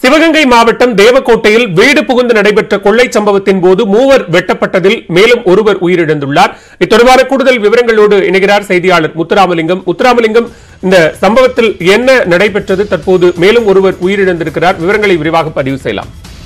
சிவகங்கை மாவட்டம் தேவக்கோட்டையில் வீடு புகுந்து நடைபெற்ற கொள்ளை சம்பவத்தின் போது மூவர் வெட்டப்பட்டதில் மேலும் ஒருவர் உயிரிழந்துள்ளார் இத்தொடர்பான கூடுதல் விவரங்களோடு இணைகிறார் செய்தியாளர் முத்துராமலிங்கம் முத்துராமலிங்கம் இந்த சம்பவத்தில் என்ன நடைபெற்றது தற்போது மேலும் ஒருவர் உயிரிழந்திருக்கிறார் விவரங்களை விரிவாக பதிவு செய்யலாம்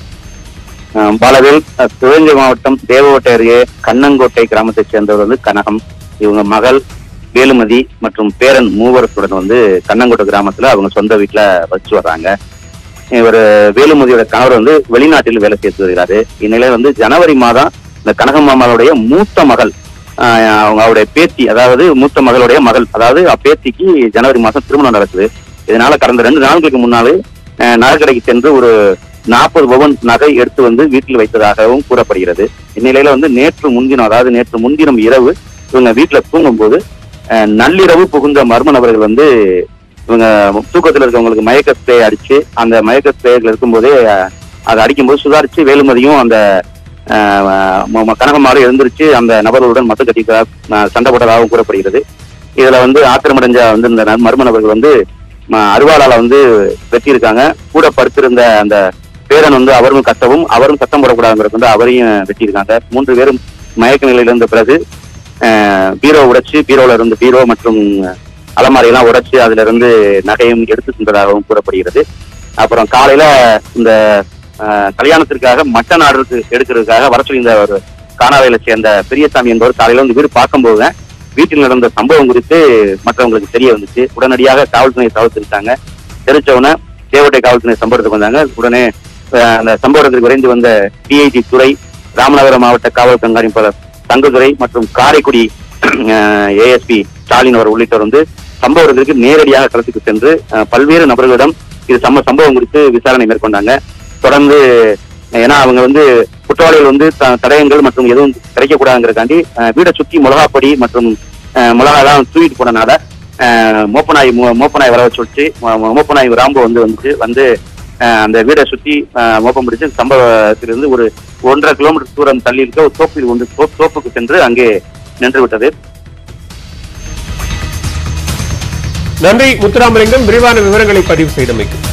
அஹ் பாலவேல் அஹ் சிவகங்கை மாவட்டம் தேவகோட்டை அருகே கண்ணங்கோட்டை கிராமத்தைச் சேர்ந்தவர் வந்து கனகம் இவங்க மகள் வேலுமதி மற்றும் பேரன் மூவரத்துடன் வந்து கண்ணங்கோட்டை கிராமத்துல அவங்க சொந்த வீட்டுல வச்சு வர்றாங்க இவர் வேலுமதியோட கணவர் வந்து வெளிநாட்டில் வேலை செய்து வருகிறாரு இந்நிலையில வந்து ஜனவரி மாதம் இந்த கனகம் மாமாவுடைய மூத்த மகள் ஆஹ் அவங்க அவருடைய பேத்தி அதாவது மூத்த மகளுடைய மகள் அதாவது பேத்திக்கு ஜனவரி மாதம் திருமணம் நடக்குது இதனால கடந்த ரெண்டு நாட்களுக்கு முன்னாலே அஹ் நகைக்கடைக்கு சென்று ஒரு நாற்பது பவன் நகை எடுத்து வந்து வீட்டில் வைத்ததாகவும் கூறப்படுகிறது இந்நிலையில வந்து நேற்று முன்தினம் அதாவது நேற்று முன்தினம் இரவு இவங்க வீட்டுல தூங்கும்போது அஹ் நள்ளிரவு புகுந்த மர்ம நபர்கள் வந்து இவங்க தூக்கத்துல இருக்கவங்களுக்கு மயக்க ஸ்ப்ரே அடிச்சு அந்த மயக்க ஸ்ப்ரேல இருக்கும்போதே அஹ், அதை அடிக்கும்போது சுதாரிச்சு வேலுமதியும் அந்த அஹ், ம- ம- கனகமாறு எழுந்திருச்சு அந்த நபர்களுடன் மத்து கட்டி சண்டை போட்டதாகவும் கூறப்படுகிறது இதுல வந்து ஆத்திரமடைஞ்ச வந்து இந்த ந- மர்ம நபர்கள் வந்து ம- அருவாளால வந்து வெட்டியிருக்காங்க கூட படுத்திருந்த அந்த பேரன் வந்து அவரும் கத்தவும் அவரும் சத்தம் போடக்கூடாதுங்கிறது வந்து அவரையும் வெட்டியிருக்காங்க மூன்று பேரும் மயக்க நிலையில இருந்த பிறகு அஹ், பீரோ உடைச்சு பீரோல இருந்து பீரோ மற்றும் அலமாரியெல்லாம் உடைச்சு அதுல இருந்து நகையும் எடுத்து சென்றதாகவும் கூறப்படுகிறது அப்புறம் காலையில இந்த அஹ், கல்யாணத்திற்காக மட்டன் ஆர்டருக்கு எடுக்கிறதுக்காக வர சொல்லியிருந்த ஒரு காணாவையில சேர்ந்த பெரியசாமி என்பவர் காலையில வந்து வீடு பார்க்கும்போது வீட்டில் நடந்த சம்பவம் குறித்து மற்றவங்களுக்கு தெரிய வந்துச்சு உடனடியாக காவல்துறை தகவல் தெரிவித்தாங்க தெரிவிச்ச தேவட்டை காவல்துறை சம்பவத்துக்கு வந்தாங்க உடனே அஹ், அந்த சம்பவத்திற்கு விரைந்து வந்த டிஐடி துறை ராமநாதபுரம் மாவட்ட காவல் கண்காணிப்பாளர் தங்கதுரை மற்றும் காரைக்குடி ஏஎஸ்பி ஸ்டாலின் அவர் உள்ளிட்டோர் வந்து சம்பவ இடத்திற்கு நேரடியாக களத்துக்கு சென்று அஹ், பல்வேறு நபர்களிடம் இது சம்ப சம்பவம் குறித்து விசாரணை மேற்கொண்டாங்க தொடர்ந்து ஏன்னா அவங்க வந்து குற்றவாளிகள் வந்து த- தடயங்கள் மற்றும் எதுவும் கிடைக்கக்கூடாதுங்கிறக்காண்டி அஹ், வீடை சுற்றி மிளகாப்பொடி மற்றும் அஹ், மிளகாலாம் தூக்கிட்டு போனனால அஹ், மோப்பநாய் மோ- மோப்பநாய் வர வச்சு வச்சு மோ- மோ- மோப்பநாய் ராம்போ வந்து வந்துச்சு வந்து அஹ், அந்த வீடை சுற்றி அஹ், மோப்பம் பிடிச்சு சம்பவத்திலிருந்து ஒரு ஒன்றரை கிலோமீட்டர் தூரம் தள்ளி இருக்க ஒரு தோப்பில் வந்து தோப்- தோப்புக்கு சென்று அங்கே நின்று விட்டது நன்றி முத்துராமலிங்கம் விரிவான விவரங்களை பதிவு செய்தமைக்கு